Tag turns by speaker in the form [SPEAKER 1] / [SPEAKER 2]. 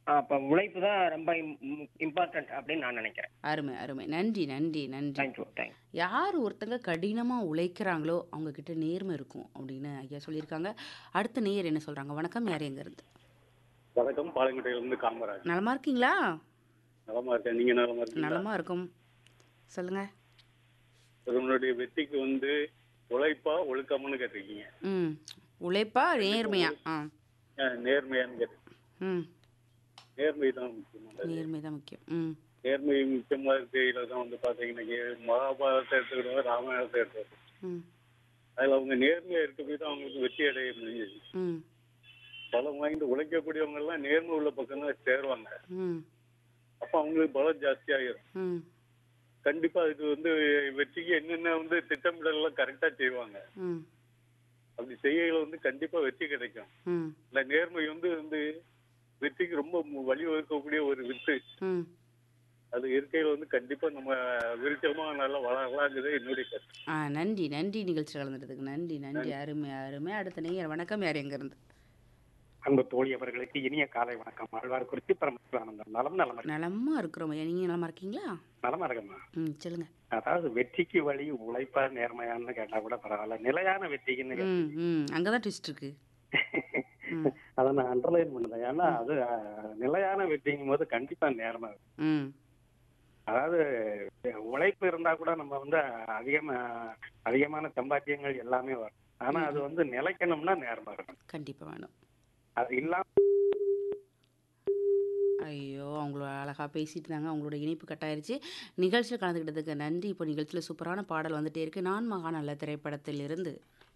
[SPEAKER 1] அப்ப உழைப்பு தான் ரொம்ப இம்பார்ட்டன்ட் அப்படின்னு நான் நினைக்கிறேன்
[SPEAKER 2] அருமை அருமை நன்றி நன்றி நன்றி
[SPEAKER 1] தேங்க்யூ தேங்க்யூ
[SPEAKER 2] யார் ஒருத்தங்க கடினமாக உழைக்கிறாங்களோ அவங்க கிட்ட நேர்மை இருக்கும் அப்படின்னு ஐயா சொல்லியிருக்காங்க அடுத்த நேயர் என்ன சொல்றாங்க வணக்கம் யார் எங்க இருந்து
[SPEAKER 3] வணக்கம் பாலங்கோட்டையிலிருந்து காமராஜ்
[SPEAKER 2] நலமா இருக்கீங்களா
[SPEAKER 3] நலமா இருக்கேன் நீங்க நலமா இருக்கீங்களா
[SPEAKER 2] நலமா இருக்கும் சொல்லுங்க
[SPEAKER 3] உங்களுடைய வெற்றிக்கு வந்து உழைப்பா ஒழுக்கம்னு கேட்டிருக்கீங்க
[SPEAKER 2] ம் உழைப்பா நேர்மையா ஆ
[SPEAKER 3] அஹ் நேர்மையான்னு கேட்டீங்க
[SPEAKER 2] ம்
[SPEAKER 3] நேர்மை தான் முக்கியமானது
[SPEAKER 2] நேர்மை தான் முக்கியம் ம்
[SPEAKER 3] நேர்மை முக்கியமா இருக்கையில தான் வந்து பாத்தீங்கன்னா மகாபாரதத்தை எடுத்துக்கிட்டோம் ராமாயணத்தை எடுத்துக்கிட்டோம்
[SPEAKER 2] ம்
[SPEAKER 3] அதுல அவங்க நேர்மையா இருக்க போய் தான் அவங்களுக்கு வெற்றி அடைய முடிஞ்சது
[SPEAKER 2] ம்
[SPEAKER 3] பலம் வாய்ந்து உழைக்கக்கூடியவங்க எல்லாம் நேர்மை உள்ள பக்கம் தான் சேருவாங்க
[SPEAKER 2] ம்
[SPEAKER 3] அப்ப அவங்களுக்கு பலம் ஜாஸ்தியாயிரும்
[SPEAKER 2] ம்
[SPEAKER 3] கண்டிப்பா அதுக்கு வந்து வெற்றிக்கு என்னென்ன வந்து திட்டமிடல் எல்லாம் கரெக்டா செய்வாங்க
[SPEAKER 2] ம்
[SPEAKER 3] அப்படி செய்யல வந்து கண்டிப்பா வெற்றி கிடைக்கும்
[SPEAKER 2] ம்
[SPEAKER 3] இந்த நேர்மை வந்து வந்து வெற்றிக்கு ரொம்ப மு- வழிவகுக்கக்கூடிய ஒரு வித்து
[SPEAKER 2] ம்
[SPEAKER 3] அது இருக்கையில வந்து கண்டிப்பா நம்ம விருச்சமா நல்லா வளரலாங்கிறது என்னுடைய கருத்து
[SPEAKER 2] ஆ நன்றி நன்றி நிகழ்ச்சி கலந்துட்டதுக்கு நன்றி நன்றி அருமை அருமை அடுத்த நேயர் வணக்கம் யார் எங்க இருந்து
[SPEAKER 4] அன்பு தோழி அவர்களுக்கு இனிய காலை வணக்கம் ஆழ்வார் குறிச்சி பரமசிவானந்தம் நலம் நலம்
[SPEAKER 2] நலமா இருக்கிறோம் ஐயா நீங்க நலமா இருக்கீங்களா
[SPEAKER 4] நலமா இருக்கம்மா
[SPEAKER 2] ம் சொல்லுங்க
[SPEAKER 4] அதாவது வெற்றிக்கு வழி உழைப்பா நேர்மையான்னு கேட்டா கூட பரவாயில்ல நிலையான வெற்றிக்குன்னு கேட்டா-
[SPEAKER 2] ம் ம் அங்கதான் ட்விஸ்ட் இருக்கு ம்
[SPEAKER 4] அதை நான் அண்டர்லைன் பண்ணுறேன் ஏன்னா அது அஹ், நிலையான வெற்றிங்கும் போது கண்டிப்பா நேர்மை இருக்கும்.
[SPEAKER 2] ம்
[SPEAKER 4] அதாவது உழைப்பு இருந்தா கூட நம்ம வந்து அதிகமா அதிகமான சம்பாத்தியங்கள் எல்லாமே வரும் ஆனா அது வந்து நிலைக்கணும்னா நேர்மை இருக்கும்
[SPEAKER 2] கண்டிப்பா வேணும்
[SPEAKER 4] அது இல்லாம
[SPEAKER 2] ஐயோ அவங்கள அழகாக பேசிட்டு இருந்தாங்க அவங்களோட இணைப்பு கட்டாயிருச்சு நிகழ்ச்சியில் கலந்துக்கிட்டதுக்கு நன்றி இப்போ நிகழ்ச்சியில் சூப்பரான பாடல் வந்துட்டே இருக்கு நான் மகாநல்ல திரைப்படத்தில் இருந்து